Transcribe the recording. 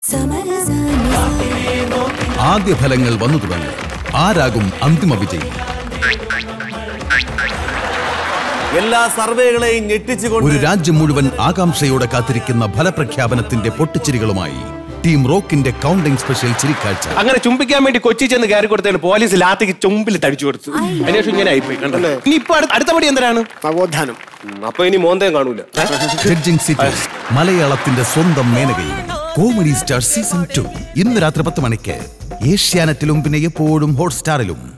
ആദ്യ ഫലങ്ങൾ വന്നു തുടങ്ങി ആരാകും അന്തിമ വിജയി എല്ലാ സർവേകളെയും ഞെട്ടിച്ചുകൊണ്ട് ഒരു രാജ്യം മുഴുവൻ ആകാംക്ഷയോടെ കാത്തിരിക്കുന്ന ഫലപ്രഖ്യാപനത്തിന്റെ പൊട്ടിച്ചിരികളുമായി ടീം റോക്കിന്റെ കൗണ്ടിംഗ് സ്പെഷ്യൽ ചിരിക്കാഴ്ച അങ്ങനെ ചുംബിക്കാൻ വേണ്ടി കൊച്ചി ചെന്ന് കയറി കൊടുത്തതിന് പോലീസ് ലാത്തിക്ക് ചുമ്പിൽ തടിച്ചു കൊടുത്തു അതിനുശേഷം ഇങ്ങനെ ആയിപ്പോയി കണ്ടോ ഇനി ഇപ്പൊ അടുത്ത- അടുത്ത പടി എന്തിനാണ് നവോത്ഥാനം അപ്പൊ ഇനി മോന്തയും കാണൂല ജഡ്ജിംഗ് സീറ്റേഴ്സ് മലയാളത്തിന്റെ സ്വന്തം മേനകയും കോമഡി സ്റ്റാർ സീസൺ ടു ഇന്ന് രാത്രി പത്ത് മണിക്ക് ഏഷ്യാനെറ്റിലും പിന്നെ എപ്പോഴും ഹോട്ട്സ്റ്റാറിലും